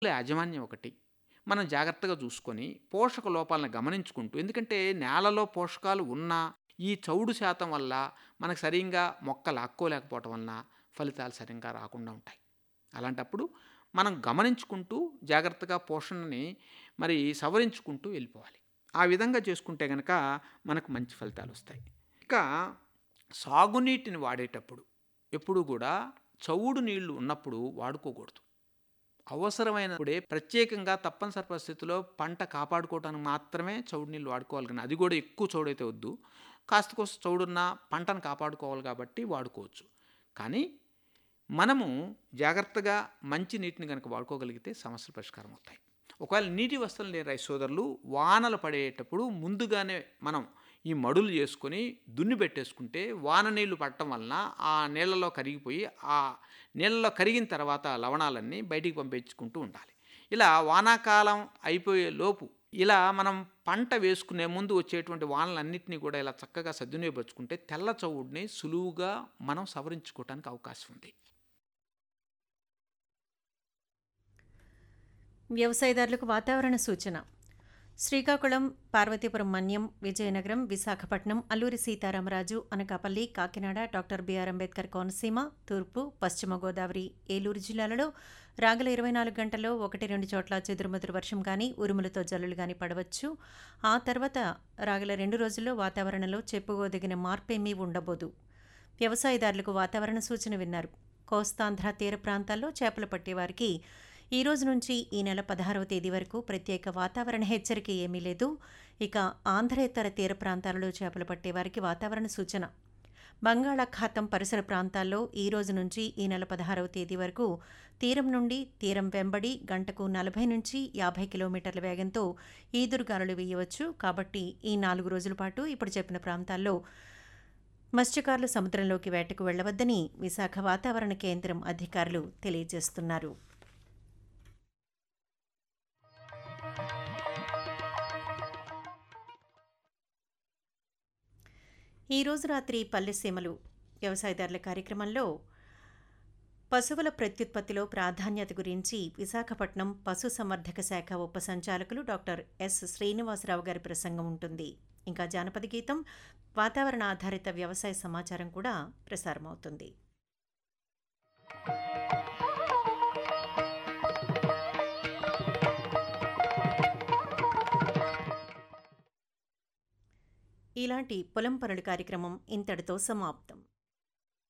యాజమాన్యం ఒకటి మనం జాగ్రత్తగా చూసుకొని పోషక లోపాలను గమనించుకుంటూ ఎందుకంటే నేలలో పోషకాలు ఉన్నా ఈ చౌడు శాతం వల్ల మనకు సరిగ్గా మొక్క లాక్కోలేకపోవటం వలన ఫలితాలు సరిగ్గా రాకుండా ఉంటాయి అలాంటప్పుడు మనం గమనించుకుంటూ జాగ్రత్తగా పోషణని మరి సవరించుకుంటూ వెళ్ళిపోవాలి ఆ విధంగా చేసుకుంటే కనుక మనకు మంచి ఫలితాలు వస్తాయి ఇక సాగునీటిని వాడేటప్పుడు ఎప్పుడు కూడా చౌడు నీళ్లు ఉన్నప్పుడు వాడుకోకూడదు అవసరమైనప్పుడే ప్రత్యేకంగా తప్పనిసరి పరిస్థితుల్లో పంట కాపాడుకోవడానికి మాత్రమే చౌడు నీళ్ళు వాడుకోవాలి కానీ అది కూడా ఎక్కువ చౌడైతే వద్దు కాస్త కోస్త చౌడున్న పంటను కాపాడుకోవాలి కాబట్టి వాడుకోవచ్చు కానీ మనము జాగ్రత్తగా మంచి నీటిని కనుక వాడుకోగలిగితే సమస్యలు పరిష్కారం అవుతాయి ఒకవేళ నీటి వస్తువులు లేని రైతు సోదరులు వానలు పడేటప్పుడు ముందుగానే మనం ఈ మడులు చేసుకొని దున్ని పెట్టేసుకుంటే వాన నీళ్లు పడటం వలన ఆ నీళ్ళలో కరిగిపోయి ఆ నీళ్ళలో కరిగిన తర్వాత లవణాలన్నీ బయటికి పంపించుకుంటూ ఉండాలి ఇలా వానాకాలం అయిపోయే లోపు ఇలా మనం పంట వేసుకునే ముందు వచ్చేటువంటి వానలన్నింటినీ కూడా ఇలా చక్కగా సద్వినియోగపరుచుకుంటే తెల్ల చవుడిని సులువుగా మనం సవరించుకోవడానికి అవకాశం ఉంది వ్యవసాయదారులకు వాతావరణ సూచన శ్రీకాకుళం పార్వతీపురం మన్యం విజయనగరం విశాఖపట్నం అల్లూరి సీతారామరాజు అనకాపల్లి కాకినాడ డాక్టర్ బిఆర్ అంబేద్కర్ కోనసీమ తూర్పు పశ్చిమ గోదావరి ఏలూరు జిల్లాలలో రాగల ఇరవై నాలుగు గంటల్లో ఒకటి రెండు చోట్ల చెదురుమదురు వర్షం కానీ ఉరుములతో జల్లులు కానీ పడవచ్చు ఆ తర్వాత రాగల రెండు రోజుల్లో వాతావరణంలో చెప్పుకోదగిన మార్పేమీ ఉండబోదు వ్యవసాయదారులకు వాతావరణ సూచన విన్నారు కోస్తాంధ్ర తీర ప్రాంతాల్లో చేపలు పట్టేవారికి ఈ రోజు నుంచి ఈ నెల పదహారవ తేదీ వరకు ప్రత్యేక వాతావరణ హెచ్చరిక ఏమీ లేదు ఇక ఆంధ్రేతర తీర ప్రాంతాలలో చేపలు పట్టేవారికి వాతావరణ సూచన బంగాళాఖాతం పరిసర ప్రాంతాల్లో ఈ రోజు నుంచి ఈ నెల పదహారవ తేదీ వరకు తీరం నుండి తీరం వెంబడి గంటకు నలభై నుంచి యాభై కిలోమీటర్ల వేగంతో ఈదురుగాలులు వేయవచ్చు కాబట్టి ఈ నాలుగు రోజుల పాటు ఇప్పుడు చెప్పిన ప్రాంతాల్లో మత్స్యకారులు సముద్రంలోకి వేటకు వెళ్లవద్దని విశాఖ వాతావరణ కేంద్రం అధికారులు తెలియజేస్తున్నారు ఈరోజు రాత్రి పల్లెసీమలు వ్యవసాయదారుల కార్యక్రమంలో పశువుల ప్రత్యుత్పత్తిలో ప్రాధాన్యత గురించి విశాఖపట్నం పశు సంవర్ధక శాఖ ఉప సంచాలకులు డాక్టర్ ఎస్ శ్రీనివాసరావు గారి ప్రసంగం ఉంటుంది ఇంకా జానపద గీతం వాతావరణ ఆధారిత వ్యవసాయ సమాచారం కూడా ప్రసారమవుతుంది ఇలాంటి పొలం పనుల కార్యక్రమం ఇంతటితో సమాప్తం